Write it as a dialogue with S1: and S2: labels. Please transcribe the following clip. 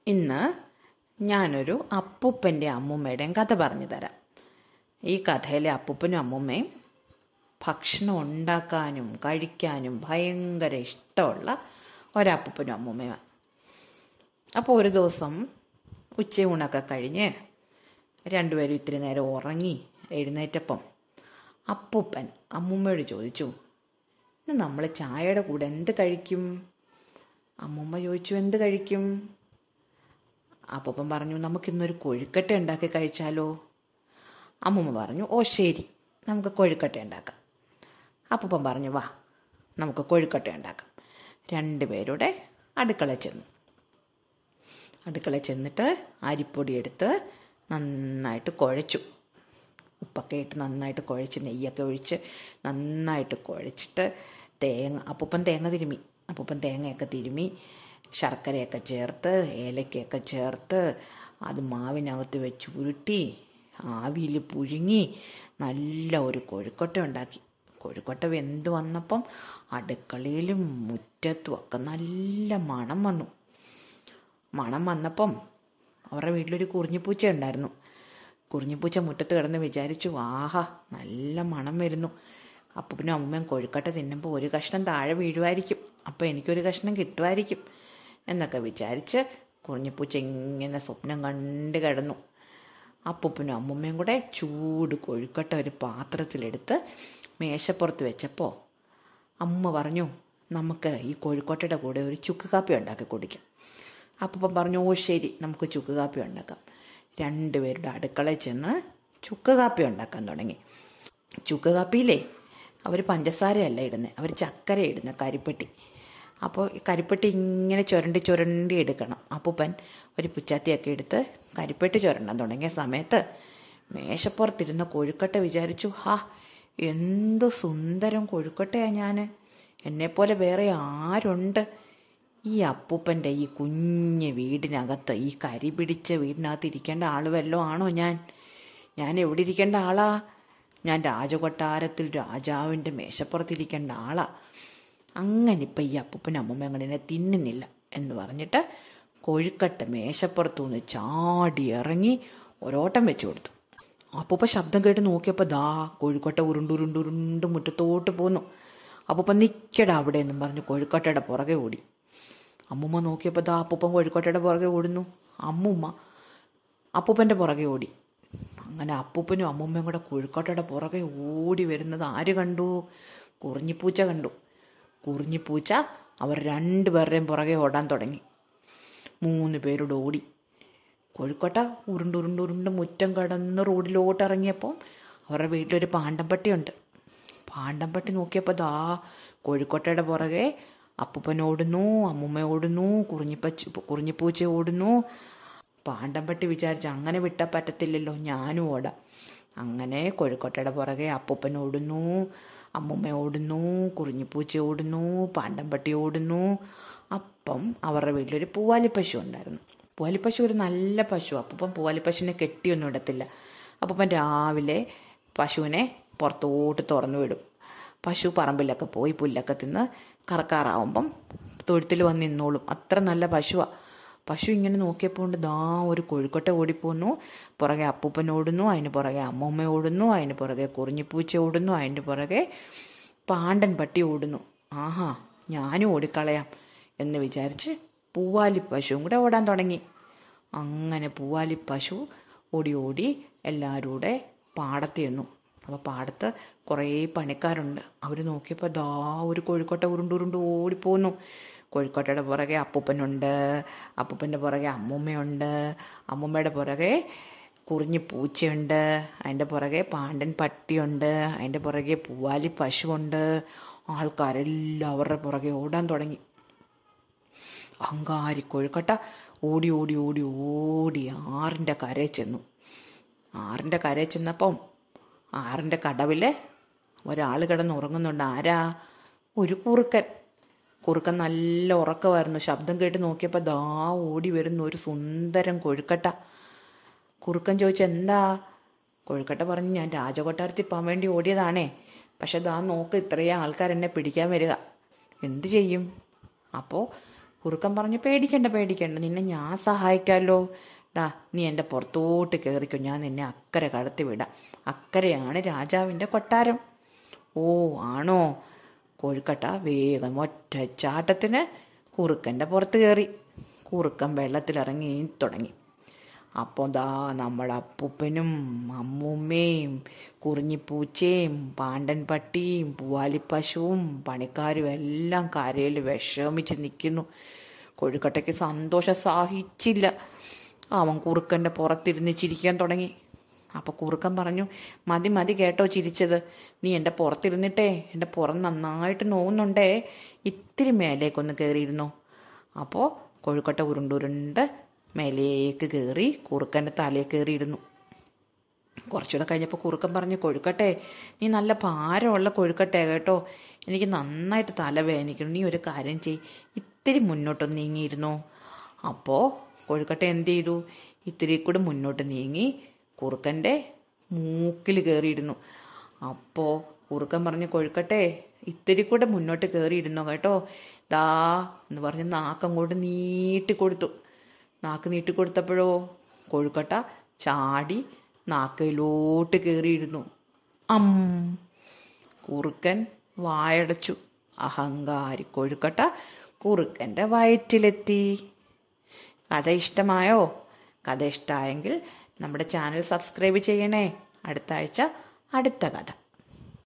S1: ഇന്ന് ഞാനൊരു അപ്പൂപ്പൻ്റെ അമ്മൂമ്മയുടെയും കഥ പറഞ്ഞു തരാം ഈ കഥയിലെ അപ്പൂപ്പനും അമ്മൂമ്മയും ഭക്ഷണം ഉണ്ടാക്കാനും കഴിക്കാനും ഭയങ്കര ഇഷ്ടമുള്ള ഒരപ്പൂപ്പനും അമ്മൂമ്മയുമാണ് അപ്പോൾ ഒരു ദിവസം ഉച്ചയൂണൊക്കെ കഴിഞ്ഞ് രണ്ടുപേരും ഇത്തിരി നേരം ഉറങ്ങി എഴുന്നേറ്റപ്പം അപ്പൂപ്പൻ അമ്മൂമ്മയോട് ചോദിച്ചു ഇന്ന് നമ്മൾ ചായയുടെ കൂടെ എന്ത് കഴിക്കും അമ്മൂമ്മ ചോദിച്ചു എന്ത് കഴിക്കും അപ്പൂപ്പൻ പറഞ്ഞു നമുക്കിന്നൊരു കൊഴുക്കട്ട ഉണ്ടാക്കി കഴിച്ചാലോ അമ്മൂമ്മ പറഞ്ഞു ഓ ശരി നമുക്ക് കൊഴുക്കട്ട ഉണ്ടാക്കാം അപ്പൂപ്പൻ പറഞ്ഞു വാ നമുക്ക് കൊഴുക്കട്ട ഉണ്ടാക്കാം രണ്ടുപേരുടെ അടുക്കള ചെന്നു അടുക്കള ചെന്നിട്ട് അരിപ്പൊടി എടുത്ത് നന്നായിട്ട് കുഴച്ചു ഉപ്പൊക്കെ ഇട്ട് നന്നായിട്ട് കുഴച്ച് നെയ്യൊക്കെ ഒഴിച്ച് നന്നായിട്ട് കുഴച്ചിട്ട് തേങ്ങ അപ്പൂപ്പൻ തേങ്ങ തിരുമി അപ്പൂപ്പൻ തേങ്ങയൊക്കെ തിരുമി ശർക്കരയൊക്കെ ചേർത്ത് ഏലക്കയൊക്കെ ചേർത്ത് അത് മാവിനകത്ത് വെച്ച് ഉരുട്ടി ആവിയിൽ പുഴുങ്ങി നല്ല ഒരു കൊഴുക്കൊട്ട ഉണ്ടാക്കി കൊഴുക്കൊട്ട വെന്ത് വന്നപ്പം അടുക്കളയിലും മുറ്റത്തും ഒക്കെ നല്ല മണം വന്നു മണം വന്നപ്പം അവരുടെ വീട്ടിലൊരു കുറിഞ്ഞിപ്പൂച്ച ഉണ്ടായിരുന്നു കുറിഞ്ഞിപ്പൂച്ച മുറ്റത്ത് കിടന്ന് വിചാരിച്ചു ആഹാ നല്ല മണം വരുന്നു അപ്പൂപ്പനും അമ്മൂമ്മയും കൊഴുക്കട്ട തിന്നുമ്പോൾ ഒരു കഷ്ണം താഴെ വീഴുമായിരിക്കും അപ്പോൾ എനിക്കൊരു കഷ്ണം കിട്ടുമായിരിക്കും എന്നൊക്കെ വിചാരിച്ച് കുറിഞ്ഞിപ്പൂച്ച ഇങ്ങനെ സ്വപ്നം കണ്ട് കിടന്നു അപ്പൂപ്പനും അമ്മൂമ്മയും കൂടെ ചൂട് കൊഴുക്കട്ട ഒരു പാത്രത്തിലെടുത്ത് മേശപ്പുറത്ത് വെച്ചപ്പോൾ അമ്മ പറഞ്ഞു നമുക്ക് ഈ കോഴിക്കോട്ടയുടെ കൂടെ ഒരു ചുക്ക് കാപ്പി ഉണ്ടാക്കി കുടിക്കാം അപ്പം പറഞ്ഞു ഓ ശരി നമുക്ക് ചുക്ക് കാപ്പി ഉണ്ടാക്കാം രണ്ടുപേരുടെ അടുക്കളയിൽ ചെന്ന് ചുക്ക് കാപ്പി ഉണ്ടാക്കാൻ തുടങ്ങി ചുക്ക് കാപ്പിയിലേ അവർ പഞ്ചസാരയല്ല ഇടുന്നത് അവർ ചക്കര ഇടുന്നത് കരിപ്പെട്ടി അപ്പോൾ ഈ കരിപ്പെട്ടി ഇങ്ങനെ ചുരണ്ടി ചുരണ്ടി എടുക്കണം അപ്പൂപ്പൻ ഒരു പുച്ചാത്തിയൊക്കെ എടുത്ത് കരിപ്പെട്ടി ചുരണ്ടാൻ തുടങ്ങിയ സമയത്ത് മേശപ്പുറത്തിരുന്ന കൊഴുക്കട്ട വിചാരിച്ചു ഹാ എന്തു സുന്ദരം കൊഴുക്കട്ടയാ ഞാൻ എന്നെപ്പോലെ വേറെ ആരുണ്ട് ഈ അപ്പൂപ്പൻ്റെ ഈ കുഞ്ഞ് വീടിനകത്ത് ഈ കരി പിടിച്ച വീടിനകത്ത് ഇരിക്കേണ്ട ആൾ വല്ലതും ആണോ ഞാൻ ഞാൻ എവിടെ ഇരിക്കേണ്ട ആളാ ഞാൻ രാജകൊട്ടാരത്തിൽ രാജാവിൻ്റെ മേശപ്പുറത്തിരിക്കേണ്ട ആളാ അങ്ങനെ ഇപ്പം ഈ അപ്പൂപ്പൻ അമ്മൂമ്മ അങ്ങനെ തിന്നുന്നില്ല എന്ന് പറഞ്ഞിട്ട് കൊഴുക്കട്ട മേശപ്പുറത്തു നിന്ന് ചാടി ഇറങ്ങി ഒരോട്ടം വെച്ചു കൊടുത്തു അപ്പൂപ്പ ശബ്ദം കേട്ട് നോക്കിയപ്പോൾ ദാ കോഴിക്കോട്ട ഉരുണ്ടുരുണ്ടുരുണ്ട് മുറ്റത്തോട്ട് പോന്നു അപ്പൂപ്പ നിൽക്കടാ അവിടെ എന്നും പറഞ്ഞ് കോഴിക്കോട്ടയുടെ പുറകെ ഓടി അമ്മൂമ്മ നോക്കിയപ്പോൾ ദാ അപ്പൂപ്പൻ കോഴിക്കോട്ടയുടെ പുറകെ ഓടുന്നു അമ്മൂമ്മ അപ്പൂപ്പൻ്റെ പുറകെ ഓടി അങ്ങനെ അപ്പൂപ്പനും അമ്മൂമ്മയും കൂടെ കോഴിക്കോട്ടയുടെ പുറകെ ഓടി വരുന്നത് ആര് കണ്ടു കുറിഞ്ഞിപ്പൂച്ച കണ്ടു കുറിഞ്ഞിപ്പൂച്ച അവർ രണ്ടുപേരുടെയും പുറകെ ഓടാൻ തുടങ്ങി മൂന്ന് പേരോട് ഓടി കോഴിക്കോട്ട ഉരുണ്ടുരുണ്ട് ഉരുണ്ട് മുറ്റം കടന്ന് റോഡിലോട്ട് ഇറങ്ങിയപ്പോൾ അവരുടെ വീട്ടിലൊരു പാണ്ടംപട്ടിയുണ്ട് പാണ്ടംപട്ടി നോക്കിയപ്പോൾ ദാ കോഴിക്കോട്ടയുടെ പുറകെ അപ്പൂപ്പൻ ഓടുന്നു അമ്മൂമ്മ ഓടുന്നു കുറിഞ്ഞിപ്പച്ച കുറിഞ്ഞിപ്പൂച്ച ഓടുന്നു പാണ്ടംപട്ടി വിചാരിച്ചു അങ്ങനെ വിട്ടാൽ പറ്റത്തില്ലല്ലോ ഞാനും ഓടാം അങ്ങനെ കോഴിക്കോട്ടയുടെ പുറകെ അപ്പൂപ്പൻ ഓടുന്നു അമ്മൂമ്മ ഓടുന്നു കുറിഞ്ഞിപ്പൂച്ച ഓടുന്നു പാണ്ടംപട്ടി ഓടുന്നു അപ്പം അവരുടെ വീട്ടിലൊരു പൂവാലി പശു ഉണ്ടായിരുന്നു പൂവാലി പശു ഒരു നല്ല പശു അപ്പം പൂവാലി പശുവിനെ കെട്ടിയൊന്നും ഇടത്തില്ല അപ്പം രാവിലെ പശുവിനെ പുറത്തോട്ട് തുറന്നു വിടും പശു പറമ്പിലൊക്കെ പോയി പുല്ലൊക്കെ തിന്ന് കറക്കാറാവുമ്പം തൊഴുത്തിൽ വന്ന് നിന്നോളും അത്ര നല്ല പശുവാണ് പശു ഇങ്ങനെ നോക്കിയപ്പോൾ കൊണ്ട് ദാ ഒരു കോഴിക്കോട്ട ഓടിപ്പോന്നു പുറകെ അപ്പൂപ്പൻ ഓടുന്നു അതിന് പുറകെ അമ്മൂമ്മ ഓടുന്നു അതിന് പുറകെ കുറിഞ്ഞിപ്പൂച്ച ഓടുന്നു അതിൻ്റെ പുറകെ പാണ്ടൻ പട്ടി ഓടുന്നു ആഹാ ഞാനും ഓടിക്കളയാം എന്ന് വിചാരിച്ച് പൂവാലി പശുവും കൂടെ ഓടാൻ തുടങ്ങി അങ്ങനെ പൂവാലി പശു ഓടി ഓടി എല്ലാവരും കൂടെ പാടത്ത് ചെന്നു അപ്പോൾ പാടത്ത് കുറേ പണിക്കാരുണ്ട് അവർ നോക്കിയപ്പോൾ ദാ ഒരു കോഴിക്കോട്ട ഉരുണ്ടുരുണ്ട് ഓടിപ്പോന്നു കോഴിക്കോട്ടയുടെ പുറകെ അപ്പൂപ്പനുണ്ട് അപ്പൂപ്പൻ്റെ പുറകെ അമ്മൂമ്മയുണ്ട് അമ്മൂമ്മയുടെ പുറകെ കുറിഞ്ഞി പൂച്ചയുണ്ട് അതിൻ്റെ പുറകെ പാണ്ടൻ പട്ടിയുണ്ട് അതിൻ്റെ പുറകെ പൂവാലി പശുവുണ്ട് ആൾക്കാരെല്ലാം അവരുടെ പുറകെ ഓടാൻ തുടങ്ങി അഹങ്കാരി കൊഴുക്കട്ട ഓടി ഓടി ഓടി ഓടി ആറിൻ്റെ കരയിൽ ചെന്നു ആറിൻ്റെ കരയിൽ ചെന്നപ്പം ആറിൻ്റെ കടവിൽ ഒരാൾ കിടന്ന് ഉറങ്ങുന്നുണ്ട് ആരാ ഒരു കുറുക്കൻ കുറുക്കൻ നല്ല ഉറക്കമായിരുന്നു ശബ്ദം കേട്ട് നോക്കിയപ്പോൾ ദാ ഓടി വരുന്ന ഒരു സുന്ദരം കൊഴുക്കട്ട കുറുക്കൻ ചോദിച്ചു എന്താ കൊഴുക്കട്ട പറഞ്ഞു ഞാൻ രാജകൊട്ടാരത്തിൽ പോകാൻ വേണ്ടി ഓടിയതാണേ പക്ഷെ ദാ നോക്ക് ഇത്രയും ആൾക്കാർ എന്നെ പിടിക്കാൻ വരിക എന്തു ചെയ്യും അപ്പോൾ കുറുക്കൻ പറഞ്ഞു പേടിക്കണ്ട പേടിക്കണ്ട നിന്നെ ഞാൻ സഹായിക്കാമല്ലോ ദാ നീ എൻ്റെ പുറത്തോട്ട് കയറിക്കോ ഞാൻ നിന്നെ അക്കരെ കടത്തി വിടാം അക്കരെയാണ് രാജാവിൻ്റെ കൊട്ടാരം ഓ ആണോ കോഴിക്കട്ട വേഗം ഒറ്റ ചാട്ടത്തിന് കുറുക്കൻ്റെ പുറത്ത് കയറി കുറുക്കൻ വെള്ളത്തിലിറങ്ങി തുടങ്ങി അപ്പോൾ ദാ നമ്മുടെ അപ്പൂപ്പനും അമ്മൂമ്മയും കുറിഞ്ഞിപ്പൂച്ചയും പാണ്ടൻ പട്ടിയും പൂവാലിപ്പശുവും പണിക്കാരും എല്ലാം കരയിൽ വിഷമിച്ച് നിൽക്കുന്നു കോഴിക്കട്ടയ്ക്ക് സന്തോഷം സഹിച്ചില്ല അവൻ കുറുക്കൻ്റെ പുറത്തിരുന്ന് ചിരിക്കാൻ തുടങ്ങി അപ്പോൾ കുറുക്കൻ പറഞ്ഞു മതി മതി കേട്ടോ ചിരിച്ചത് നീ എൻ്റെ പുറത്തിരുന്നിട്ടേ എൻ്റെ പുറം നന്നായിട്ട് നോവുന്നുണ്ടേ ഇത്തിരി മേലേക്കൊന്ന് കയറിയിരുന്നു അപ്പോൾ കോഴിക്കട്ട ഉരുണ്ടുരുണ്ട് മേലേക്ക് കയറി കുറുക്കൻ്റെ തലയിൽ കയറിയിരുന്നു കുറച്ചുകൂടെ കഴിഞ്ഞപ്പോൾ കുറുക്കൻ പറഞ്ഞു കൊഴുക്കട്ടെ നീ നല്ല ഭാരമുള്ള കൊഴുക്കട്ടെ കേട്ടോ എനിക്ക് നന്നായിട്ട് തല വേദനിക്കണം നീ ഒരു കാര്യം ചെയ് ഇത്തിരി മുന്നോട്ടൊന്ന് നീങ്ങിയിരുന്നു അപ്പോൾ കൊഴുക്കട്ടെ എന്ത് ചെയ്തു ഇത്തിരി കൂടെ മുന്നോട്ട് നീങ്ങി കുറുക്കൻ്റെ മൂക്കിൽ കയറിയിരുന്നു അപ്പോൾ കുറുക്കൻ പറഞ്ഞു കൊഴുക്കട്ടെ ഇത്തിരി കൂടെ മുന്നോട്ട് കയറിയിരുന്നു കേട്ടോ ദാ എന്ന് പറഞ്ഞ് നാക്കങ്ങോട്ട് നീട്ടി കൊടുത്തു നാക്ക് നീട്ടി കൊടുത്തപ്പോഴോ കൊഴുക്കട്ട ചാടി നാക്കയിലോട്ട് കയറിയിരുന്നു അം കുറുക്കൻ വായടച്ചു അഹങ്കാരി കൊഴുക്കട്ട കുറുക്കൻ്റെ വയറ്റിലെത്തി കഥ ഇഷ്ടമായോ കഥ ഇഷ്ടമായെങ്കിൽ നമ്മുടെ ചാനൽ സബ്സ്ക്രൈബ് ചെയ്യണേ അടുത്ത ആഴ്ച അടുത്ത കഥ